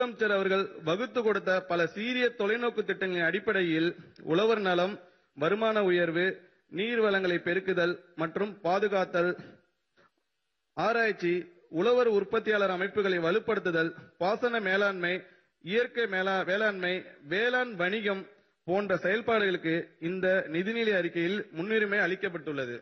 முதலமைச்சர் அவர்கள் வகுத்து கொடுத்த பல சீரிய தொலைநோக்கு திட்டங்களின் அடிப்படையில் உழவர் நலம் வருமான உயர்வு நீர் வளங்களை பெருக்குதல் மற்றும் பாதுகாத்தல் ஆராய்ச்சி உழவர் உற்பத்தியாளர் அமைப்புகளை வலுப்படுத்துதல் பாசன மேலாண்மை இயற்கை மேலா வேளாண்மை வேளாண் வணிகம் போன்ற செயல்பாடுகளுக்கு இந்த நிதிநிலை அறிக்கையில் முன்னுரிமை அளிக்கப்பட்டுள்ளது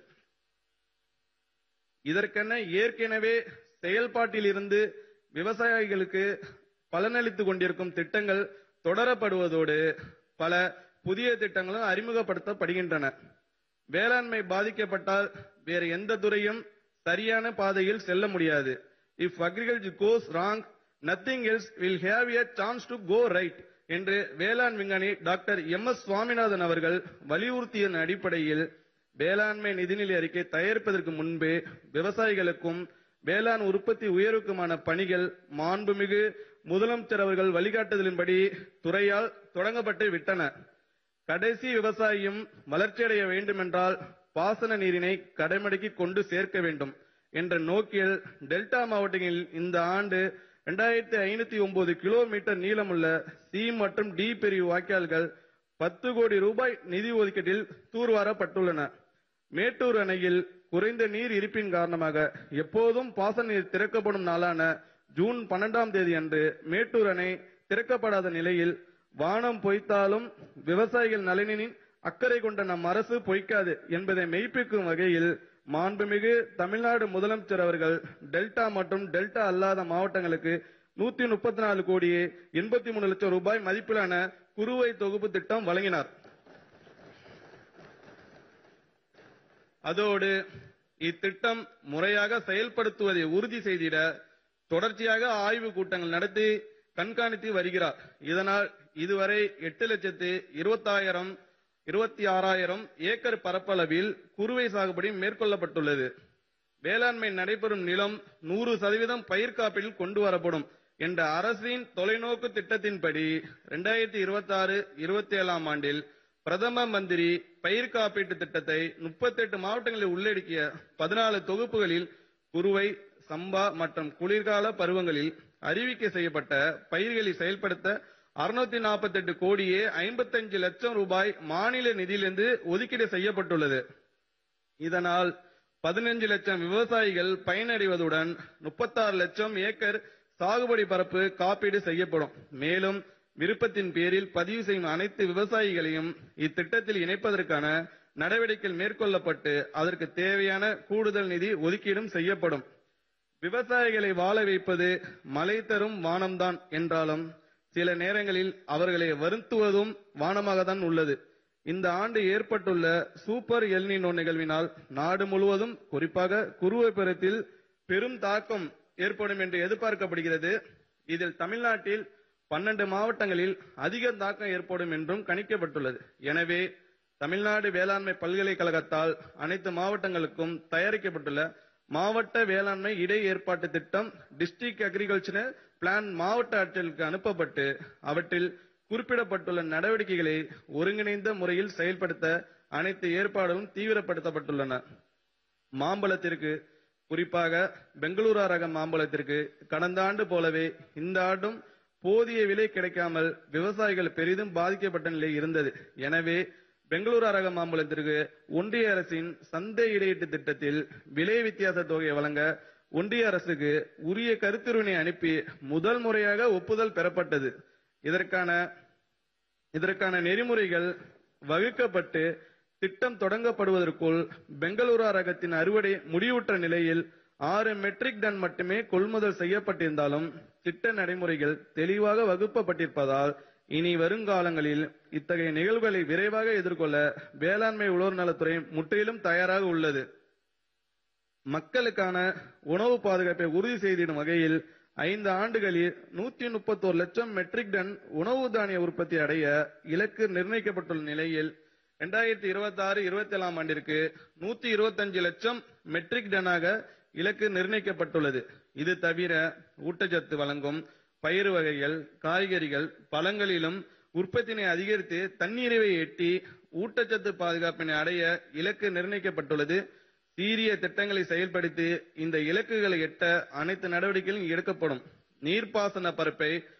இதற்கென ஏற்கனவே செயல்பாட்டில் இருந்து விவசாயிகளுக்கு பலனளித்துக் கொண்டிருக்கும் திட்டங்கள் தொடரப்படுவதோடு பல புதிய திட்டங்களும் அறிமுகப்படுத்தப்படுகின்றன வேளாண்மை பாதிக்கப்பட்டால் வேறு எந்த துறையும் சரியான பாதையில் செல்ல முடியாது if agriculture goes wrong nothing else will have a chance to go right என்று வேளாண் விஞ்ஞானி டாக்டர் எம் எஸ் சுவாமிநாதன் அவர்கள் வலியுறுத்திய அடிப்படையில் வேளாண்மை நிதிநிலை அறிக்கை தயாரிப்பதற்கு முன்பே விவசாயிகளுக்கும் வேளாண் உற்பத்தி உயர்வுக்குமான பணிகள் மாண்புமிகு முதலமைச்சர் அவர்கள் வழிகாட்டுதலின்படி துறையால் தொடங்கப்பட்டு விட்டன கடைசி விவசாயியும் வளர்ச்சியடைய வேண்டுமென்றால் பாசன நீரினை கடைமடைக்கு கொண்டு சேர்க்க வேண்டும் என்ற நோக்கில் டெல்டா மாவட்டங்களில் இந்த ஆண்டு இரண்டாயிரத்தி ஐநூத்தி ஒன்பது கிலோமீட்டர் நீளமுள்ள சி மற்றும் டி பிரிவு வாய்க்கால்கள் பத்து கோடி ரூபாய் நிதி ஒதுக்கீட்டில் தூர்வாரப்பட்டுள்ளன மேட்டூர் அணையில் குறைந்த நீர் இருப்பின் காரணமாக எப்போதும் பாசன நீர் திறக்கப்படும் நாளான ஜூன் பன்னெண்டாம் தேதி அன்று மேட்டூர் அணை திறக்கப்படாத நிலையில் வானம் பொய்த்தாலும் விவசாயிகள் நலனின் அக்கறை கொண்ட நம் அரசு பொய்க்காது என்பதை மெய்ப்பிக்கும் வகையில் மாண்புமிகு தமிழ்நாடு முதலமைச்சர் அவர்கள் டெல்டா மற்றும் டெல்டா அல்லாத மாவட்டங்களுக்கு நூத்தி முப்பத்தி நாலு கோடியே எண்பத்தி மூணு லட்சம் ரூபாய் மதிப்பிலான குறுவை தொகுப்பு திட்டம் வழங்கினார் அதோடு இத்திட்டம் முறையாக செயல்படுத்துவதை உறுதி செய்திட தொடர்ச்சியாக ஆய்வு கூட்டங்கள் நடத்தி கண்காணித்து வருகிறார் இதனால் இதுவரை எட்டு லட்சத்து இருபத்தாயிரம் இருபத்தி ஆறாயிரம் ஏக்கர் பரப்பளவில் குறுவை சாகுபடி மேற்கொள்ளப்பட்டுள்ளது வேளாண்மை நடைபெறும் நிலம் நூறு சதவீதம் பயிர் காப்பீட்டில் கொண்டு வரப்படும் என்ற அரசின் தொலைநோக்கு திட்டத்தின்படி இரண்டாயிரத்தி இருபத்தி ஆறு இருபத்தி ஏழாம் ஆண்டில் பிரதம மந்திரி பயிர் காப்பீட்டு திட்டத்தை முப்பத்தெட்டு மாவட்டங்களில் உள்ளடக்கிய பதினாலு தொகுப்புகளில் குறுவை சம்பா மற்றும் குளிர்கால பருவங்களில் அறிவிக்கை செய்யப்பட்ட பயிர்களை செயல்படுத்த அறுநூத்தி நாற்பத்தி எட்டு கோடியே ஐம்பத்தஞ்சு லட்சம் ரூபாய் மாநில நிதியிலிருந்து ஒதுக்கீடு செய்யப்பட்டுள்ளது இதனால் பதினஞ்சு லட்சம் விவசாயிகள் பயனடைவதுடன் முப்பத்தாறு லட்சம் ஏக்கர் சாகுபடி பரப்பு காப்பீடு செய்யப்படும் மேலும் விருப்பத்தின் பேரில் பதிவு செய்யும் அனைத்து விவசாயிகளையும் இத்திட்டத்தில் இணைப்பதற்கான நடவடிக்கைகள் மேற்கொள்ளப்பட்டு அதற்கு தேவையான கூடுதல் நிதி ஒதுக்கீடும் செய்யப்படும் விவசாயிகளை வாழ வைப்பது மழை தரும் வானம்தான் என்றாலும் சில நேரங்களில் அவர்களை வருத்துவதும் வானமாகத்தான் உள்ளது இந்த ஆண்டு ஏற்பட்டுள்ள சூப்பர் எல்னினோ நிகழ்வினால் நாடு முழுவதும் குறிப்பாக குறுவை பெருத்தில் பெரும் தாக்கம் ஏற்படும் என்று எதிர்பார்க்கப்படுகிறது இதில் தமிழ்நாட்டில் பன்னெண்டு மாவட்டங்களில் அதிக தாக்கம் ஏற்படும் என்றும் கணிக்கப்பட்டுள்ளது எனவே தமிழ்நாடு வேளாண்மை பல்கலைக்கழகத்தால் அனைத்து மாவட்டங்களுக்கும் தயாரிக்கப்பட்டுள்ள மாவட்ட வேளாண்மை இடை ஏற்பாட்டு திட்டம் டிஸ்ட்ரிக்ட் அக்ரிகல்ச்சர் பிளான் மாவட்ட ஆட்சியர்களுக்கு அனுப்பப்பட்டு அவற்றில் குறிப்பிடப்பட்டுள்ள நடவடிக்கைகளை ஒருங்கிணைந்த முறையில் செயல்படுத்த அனைத்து ஏற்பாடுகளும் தீவிரப்படுத்தப்பட்டுள்ளன மாம்பழத்திற்கு குறிப்பாக பெங்களூரா ரக மாம்பழத்திற்கு கடந்த ஆண்டு போலவே இந்த ஆண்டும் போதிய விலை கிடைக்காமல் விவசாயிகள் பெரிதும் பாதிக்கப்பட்ட நிலை இருந்தது எனவே பெங்களூரா ரக மாம்பழத்திற்கு ஒன்றிய அரசின் சந்தை இடையீட்டு திட்டத்தில் விலை வித்தியாச தொகையை வழங்க ஒன்றிய அரசுக்கு உரிய கருத்துருவினை அனுப்பி முதல் முறையாக ஒப்புதல் பெறப்பட்டது இதற்கான இதற்கான நெறிமுறைகள் வகுக்கப்பட்டு திட்டம் தொடங்கப்படுவதற்குள் பெங்களூரா ரகத்தின் அறுவடை முடிவுற்ற நிலையில் ஆறு மெட்ரிக் டன் மட்டுமே கொள்முதல் செய்யப்பட்டிருந்தாலும் திட்ட நடைமுறைகள் தெளிவாக வகுப்பப்பட்டிருப்பதால் இனி வருங்காலங்களில் இத்தகைய நிகழ்வுகளை விரைவாக எதிர்கொள்ள வேளாண்மை உழவர் நலத்துறை முற்றிலும் தயாராக உள்ளது மக்களுக்கான உணவு பாதுகாப்பை உறுதி செய்திடும் வகையில் ஐந்து ஆண்டுகளில் நூத்தி முப்பத்தோரு லட்சம் மெட்ரிக் டன் உணவு தானிய உற்பத்தி அடைய இலக்கு நிர்ணயிக்கப்பட்டுள்ள நிலையில் இரண்டாயிரத்தி இருபத்தி ஆறு இருபத்தி ஏழாம் ஆண்டிற்கு நூத்தி இருபத்தஞ்சு லட்சம் மெட்ரிக் டனாக இலக்கு நிர்ணயிக்கப்பட்டுள்ளது இது தவிர ஊட்டச்சத்து வழங்கும் பயிர் வகைகள் காய்கறிகள் பழங்களிலும் உற்பத்தினை அதிகரித்து தண்ணீரை எட்டி ஊட்டச்சத்து பாதுகாப்பினை அடைய இலக்கு நிர்ணயிக்கப்பட்டுள்ளது சீரிய திட்டங்களை செயல்படுத்தி இந்த இலக்குகளை எட்ட அனைத்து நடவடிக்கைகளும் எடுக்கப்படும் நீர்ப்பாசன பரப்பை